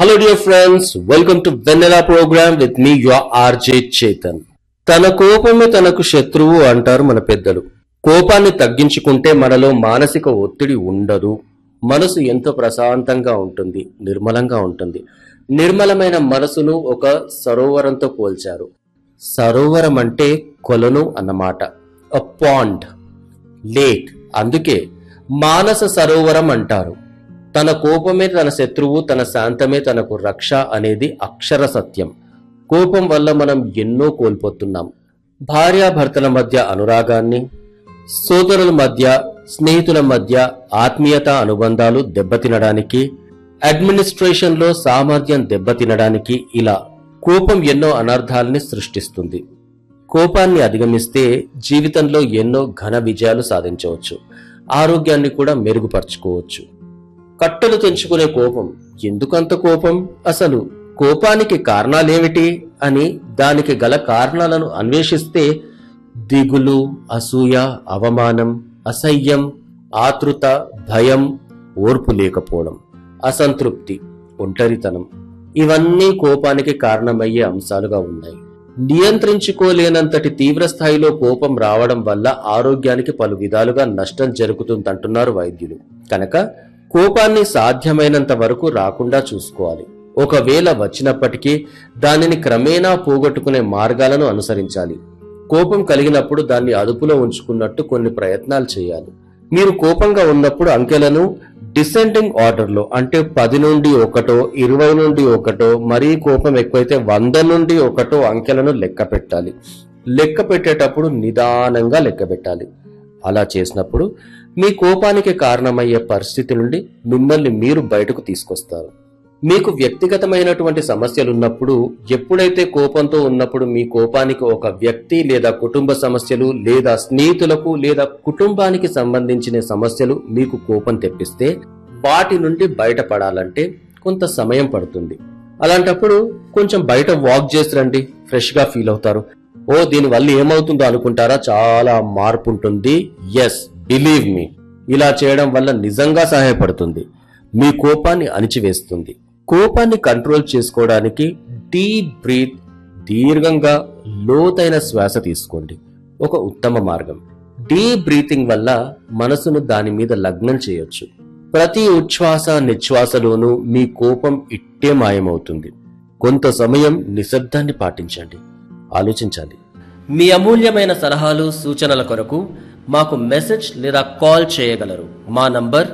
Hello dear friends, welcome to Vanilla program with me your RJ Chetan. తన కోపమే తనకు శత్రువు అంటారు మన పెద్దలు కోపాన్ని తగ్గించుకుంటే మనలో మానసిక ఒత్తిడి ఉండదు మనసు ఎంతో ప్రశాంతంగా ఉంటుంది నిర్మలంగా ఉంటుంది నిర్మలమైన మనసును ఒక సరోవరంతో పోల్చారు సరోవరం అంటే కొలను అన్నమాట అ పాండ్ లేక్ అందుకే మానస సరోవరం అంటారు తన కోపమే తన శత్రువు తన శాంతమే తనకు రక్ష అనేది అక్షర సత్యం కోపం వల్ల మనం ఎన్నో కోల్పోతున్నాం భార్యాభర్తల మధ్య అనురాగాన్ని సోదరుల మధ్య స్నేహితుల మధ్య ఆత్మీయత అనుబంధాలు దెబ్బతినడానికి అడ్మినిస్ట్రేషన్లో సామర్థ్యం దెబ్బతినడానికి ఇలా కోపం ఎన్నో అనర్థాలని సృష్టిస్తుంది కోపాన్ని అధిగమిస్తే జీవితంలో ఎన్నో ఘన విజయాలు సాధించవచ్చు ఆరోగ్యాన్ని కూడా మెరుగుపరుచుకోవచ్చు కట్టలు తెంచుకునే కోపం ఎందుకంత కోపం అసలు కోపానికి కారణాలేమిటి అని దానికి గల కారణాలను అన్వేషిస్తే దిగులు అసూయ అవమానం అసహ్యం ఆతృత భయం ఓర్పు లేకపోవడం అసంతృప్తి ఒంటరితనం ఇవన్నీ కోపానికి కారణమయ్యే అంశాలుగా ఉన్నాయి నియంత్రించుకోలేనంతటి తీవ్ర స్థాయిలో కోపం రావడం వల్ల ఆరోగ్యానికి పలు విధాలుగా నష్టం జరుగుతుందంటున్నారు వైద్యులు కనుక కోపాన్ని సాధ్యమైనంత వరకు రాకుండా చూసుకోవాలి ఒకవేళ వచ్చినప్పటికీ దానిని క్రమేణా పోగొట్టుకునే మార్గాలను అనుసరించాలి కోపం కలిగినప్పుడు దాన్ని అదుపులో ఉంచుకున్నట్టు కొన్ని ప్రయత్నాలు చేయాలి మీరు కోపంగా ఉన్నప్పుడు అంకెలను డిసెండింగ్ ఆర్డర్లో అంటే పది నుండి ఒకటో ఇరవై నుండి ఒకటో మరీ కోపం ఎక్కువైతే వంద నుండి ఒకటో అంకెలను లెక్క పెట్టాలి లెక్క పెట్టేటప్పుడు నిదానంగా లెక్క పెట్టాలి అలా చేసినప్పుడు మీ కోపానికి కారణమయ్యే పరిస్థితి నుండి మిమ్మల్ని మీరు బయటకు తీసుకొస్తారు మీకు వ్యక్తిగతమైనటువంటి సమస్యలు ఉన్నప్పుడు ఎప్పుడైతే కోపంతో ఉన్నప్పుడు మీ కోపానికి ఒక వ్యక్తి లేదా కుటుంబ సమస్యలు లేదా స్నేహితులకు లేదా కుటుంబానికి సంబంధించిన సమస్యలు మీకు కోపం తెప్పిస్తే వాటి నుండి బయటపడాలంటే కొంత సమయం పడుతుంది అలాంటప్పుడు కొంచెం బయట వాక్ చేసి రండి ఫ్రెష్ గా ఫీల్ అవుతారు ఓ దీని వల్ల ఏమవుతుందో అనుకుంటారా చాలా మార్పు ఉంటుంది ఎస్ బిలీవ్ మీ ఇలా చేయడం వల్ల నిజంగా సహాయపడుతుంది మీ కోపాన్ని అణిచివేస్తుంది కోపాన్ని కంట్రోల్ చేసుకోవడానికి డీప్ బ్రీత్ దీర్ఘంగా లోతైన శ్వాస తీసుకోండి ఒక ఉత్తమ మార్గం డీప్ బ్రీతింగ్ వల్ల మనసును దాని మీద లగ్నం చేయొచ్చు ప్రతి ఉచ్ఛ్వాస నిశ్వాసలోనూ మీ కోపం ఇట్టే మాయమవుతుంది కొంత సమయం నిశ్శబ్దాన్ని పాటించండి ఆలోచించాలి మీ అమూల్యమైన సలహాలు సూచనల కొరకు మాకు మెసేజ్ లేదా కాల్ చేయగలరు మా నంబర్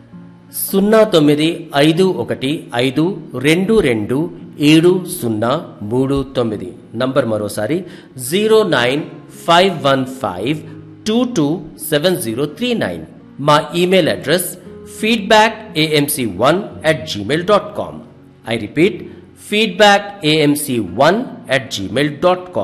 సున్నా తొమ్మిది ఐదు ఒకటి ఐదు రెండు రెండు ఏడు సున్నా మూడు తొమ్మిది నంబర్ మరోసారి zero nine five one five two two seven zero three nine మా email address feedback AMC one at Gmail dot com I repeat feedback AMC one at Gmail dot com